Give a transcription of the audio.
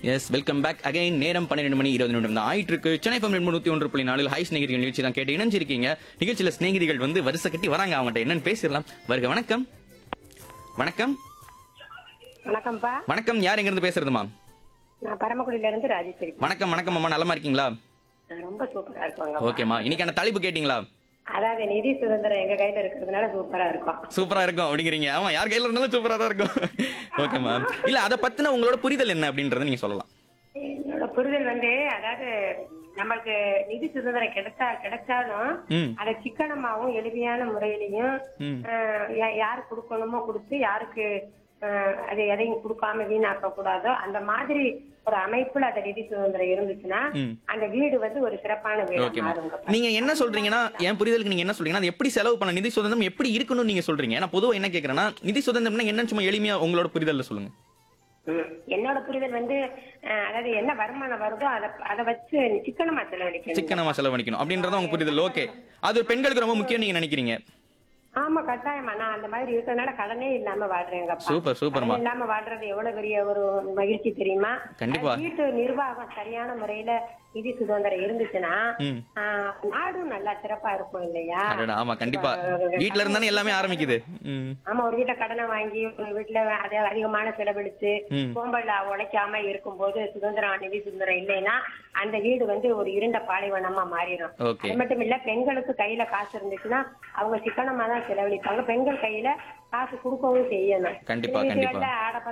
Yes welcome back again நேரம் பன்னிரெண்டு மணி இருபது நிமிடம் தான் ஆயிட்டு இருக்கு சென்னை ஃபம் நூத்தி ஒன்று புள்ளி நாலில் ஹை ஸ்நேகிதிகள் நிகழ்ச்சி தான் கேட்டு இணைஞ்சிருக்கீங்க நிகழ்ச்சியில ஸ்நேகிதிகள் வந்து வரிசை கட்டி வராங்க அவங்ககிட்ட என்னன்னு பேசிடலாம் வருக வணக்கம் வணக்கம் வணக்கம்ப்பா வணக்கம் யார் எங்க இருந்து பேசுறதுமா நான் பரமக்குடியில இருந்து ராஜேஸ்வரி வணக்கம் வணக்கம் அம்மா நலமா இருக்கீங்களா நான் ரொம்ப சூப்பரா இருப்பாங்க ஓகேம்மா இன்னைக்கான தலைப்பு கேட்டீங்களா அதாவது நிதி சுதந்திரம் எங்க கையில இருக்கிறதுனால சூப்பரா இருக்கும் சூப்பரா இருக்கும் அப்படிங்கிறீங்க ஆமா யார் கையில இருந்தாலும் சூப்பரா தான் இருக்கும் ஓகேம்மா இல்ல அதை பத்தின உங்களோட புரிதல் என்ன அப்படின்றத நீங்க சொல்லலாம் என்னோட புரிதல் வந்து அதாவது நம்மளுக்கு நிதி சுதந்திரம் கிடைச்சா கிடைச்சாலும் ம் அதை சிக்கனமாவும் எளிமையான முறையிலையும் ம். ஆஹ் யா- யாரு கொடுக்கணுமோ கொடுத்து யாருக்கு ஆஹ் அது எதையும் கொடுக்காம வீணாக்க கூடாதோ அந்த மாதிரி ஒரு அமைப்புல அந்த நிதி சுதந்திரம் இருந்துச்சுன்னா ம். அந்த வீடு வந்து ஒரு சிறப்பான வீடு ஓகேம்மா மாறுங்க நீங்க என்ன சொல்றீங்கன்னா என் புரிதலுக்கு நீங்க என்ன சொல்றீங்கன்னா அது எப்படி செலவு பண்ண நிதி சுதந்திரம் எப்படி இருக்கணும்னு நீங்க சொல்றீங்க நான் பொதுவா என்ன கேக்குறேன்னா நிதி சுதந்திரம்னா என்னன்னு சும்மா எளிமையா உங்களோட புரிதல்ல சொல்லுங்க ம். என்னோட புரிதல் வந்து அஹ், அதாவது என்ன வருமானம் வருதோ அதை அதை வச்சு சிக்கனமா செலவழிக்கணும் சிக்கனமா செலவழிக்கணும் அப்படின்றத உங்க புரிதல் ஓகே அது ஒரு பெண்களுக்கு ரொம்ப முக்கியம் நீங்க நினைக்கிறீங்க ஆமா கட்டாயமா நான் அந்த மாதிரி இருக்கிறதுனால கடனே இல்லாம வாழ்றேங்கப்பா சூப்பர் சூப்பர்மா கடன் இல்லாம வாழ்றது எவ்வளவு பெரிய ஒரு மகிழ்ச்சி தெரியுமா கண்டிப்பா. அது வீட்டு நிர்வாகம் சரியான முறையில நிதி சுதந்திரம் இருந்துச்சுன்னா ம் ஆஹ், நாடும் நல்லா சிறப்பா இருக்கும் இல்லையா அடடா, ஆமா கண்டிப்பா வீட்ல இருந்தானே எல்லாமே ஆரம்பிக்குது ம் ஆமா ஒரு வீட்டை கடனை வாங்கி ஒரு வீட்டுல அதை அதிகமான செலவழிச்சு ம். சோம்பல்ல உழைக்காம இருக்கும்போது சுதந்திரம் நிதி சுதந்திரம் இல்லைன்னா அந்த வீடு வந்து ஒரு இருண்ட பாலைவனமா மாறிடும் ஓகே அது மட்டும் இல்ல பெண்களுக்கு கையில காசு இருந்துச்சுன்னா அவங்க சிக்கனமா தான் செலவழிப்பாங்க பெண்கள் கையில காசு கொடுக்கவும் செய்யணும் கண்டிப்பா, சில கண்டிப்பா. வீடுகள்ல ஆடப்பட